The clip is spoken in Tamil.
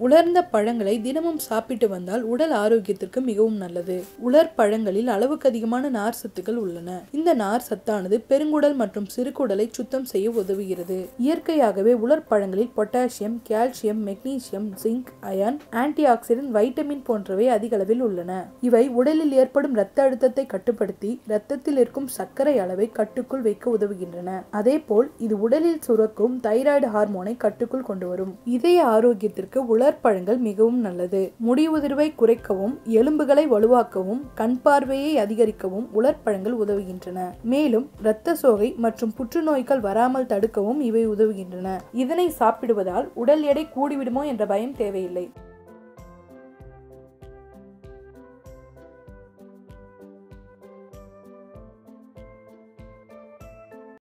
உலர்ந்த பழங்களை தினமும் சாப்பிட்டு வந்தால் உடல் ஆரோக்கியத்திற்கு மிகவும் நல்லது உலர் பழங்களில் அளவுக்கு அதிகமான நார் சத்துக்கள் உள்ளன இந்த நார் சத்தானது பெருங்குடல் மற்றும் சிறுகுடலை சுத்தம் செய்ய உதவுகிறது இயற்கையாகவே உலர் பழங்களில் potassium calcium magnesium zinc iron antioxidant vitamin போன்றவை அதிக அளவில் உள்ளன இவை உடலில் ஏற்படும் இரத்த அழுத்தத்தை கட்டுப்படுத்தி இரத்தத்தில் இருக்கும் சர்க்கரை அளவை கட்டுக்குள் வைக்க உதவுகின்றன அதேபோல் இது உடலில் சுரக்கும் தைராய்டு ஹார்மோனை கட்டுக்குள் கொண்டு வரும் இதய ஆரோக்கியத்திற்கு உலர் பழங்கள் மிகவும் நல்லது முடி உதிர்வை குறைக்கவும் எலும்புகளை வலுவாக்கவும் கண் பார்வையை அதிகரிக்கவும் உலர் பழங்கள் உதவுகின்றன மேலும் இரத்த சோகை மற்றும் புற்றுநோய்கள் வராமல் தடுக்கவும் இவை உதவுகின்றன இதனை சாப்பிடுவதால் உடல் எடை கூடிவிடுமோ என்ற பயம் தேவையில்லை